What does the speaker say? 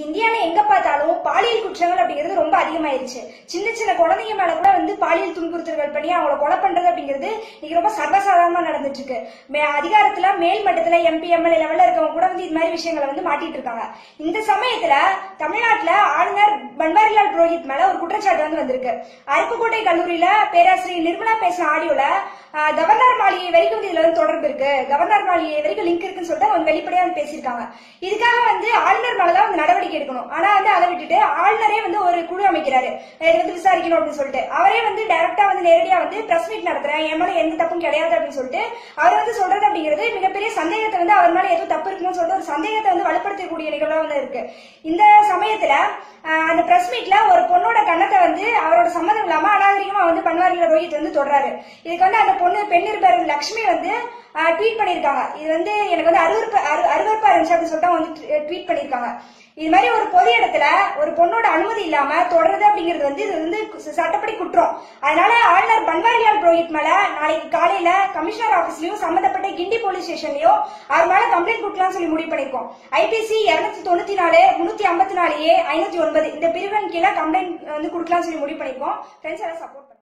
இந்தியால எங்க பார்த்தாலும் பாலியல் குற்றங்கள் அப்படிங்கிறது ரொம்ப அதிகமாயிருச்சு சின்ன சின்ன குழந்தைங்க மேல கூட வந்து பாலியல் துன்புறுத்தல்கள் பண்ணி அவங்கள கொலை பண்றது அப்படிங்கிறது இன்னைக்கு ரொம்ப சர்வசாதாரணமா நடந்துட்டு இருக்கு மே- அதிகாரத்துல மேல் மட்டத்துல எம்பி எம்எல்ஏ லெவல்ல இருக்கவங்க கூட வந்து இது மாதிரி விஷயங்களை வந்து மாட்டிட்டு இருக்காங்க இந்த சமயத்துல தமிழ்நாட்டுல ஆளுநர் பன்வாரிலால் புரோஹித் மேல ஒரு குற்றச்சாட்டு வந்து வந்திருக்கு அருப்புக்கோட்டை கல்லூரியில பேராசிரியர் நிர்மலா பேசின ஆடியோல ஆஹ், கவர்னர் மாளிகை வரைக்கும் வந்து இதுல வந்து தொடர்பு இருக்கு கவர்னர் மாளிகை வரைக்கும் லிங்க் இருக்குன்னு சொல்லிட்டு அவங்க வெளிப்படையா வந்து பேசியிருக்காங்க இதுக்காக வந்து ஆளுநர் மேலதான் வந்து நடவடிக்கை எடுக்கணும் ஆனா வந்து அதை விட்டுட்டு ஆளுநரே வந்து ஒரு குழு அமைக்கிறாரு இது வந்து விசாரிக்கணும் அப்படின்னு சொல்லிட்டு அவரே வந்து டைரக்டா வந்து நேரடியா வந்து பிரஸ் மீட் நடத்துறேன் என் மேல எந்த தப்பும் கிடையாது அப்படின்னு சொல்லிட்டு அவர் வந்து சொல்றது அப்படிங்கிறது மிகப்பெரிய சந்தேகத்தை வந்து அவர் மேல ஏதோ தப்பு இருக்குன்னு சொல்லிட்டு ஒரு சந்தேகத்தை வந்து வலுப்படுத்தக்கூடிய நிகழ்வா வந்து இருக்கு இந்த சமயத்துல ஆஹ், அந்த பிரஸ் மீட்ல ஒரு பொண்ணோட கண்ணத்தை வந்து அவரோட சம்மதம் இல்லாம அநாகரிகமா வந்து பன்வாரில ரோஹித் வந்து தொடராரு இதுக்கு வந்து அந்த பொண்ணு பெண் நிருபர் லக்ஷ்மி வந்து ட்வீட் பண்ணிருக்காங்க இது வந்து எனக்கு வந்து அருவருப்பு அரு- அருவருப்பா இருந்துச்சு அப்படின்னு சொல்லிட்டு அவங்க வந்து ட்வீட் பண்ணிருக்காங்க இது மாதிரி ஒரு பொது இடத்துல ஒரு பொண்ணோட அனுமதி இல்லாம தொடருது அப்படிங்கிறது வந்து இது வந்து ச- சட்டப்படி குற்றம் அதனால ஆளுநர் பன்வாரிலால் புரோஹித் மேல நாளைக்கு காலையில கமிஷனர் ஆபீஸ்லயும் சம்பந்தப்பட்ட கிண்டி போலீஸ் ஸ்டேஷன்லயும் அவர் மேல கம்ப்ளைண்ட் கொடுக்கலாம்னு சொல்லி முடிவு பண்ணிருக்கோம் ஐபிசி இருநூத்தி தொண்ணூத்தி நாலு முன்னூத்தி ஐம்பத்தி நாலு ஏ ஐநூத்தி ஒன்பது இந்த பிரிவின் கீழே கம்ப்ளைண்ட் வந்து கொடுக்கலாம்னு சொல்லி முடிவு பண்ணிருக்கோம் ஃப்ரெண்ட்ஸ் எல்லாம் சப்போர்ட் பண்ணுங்க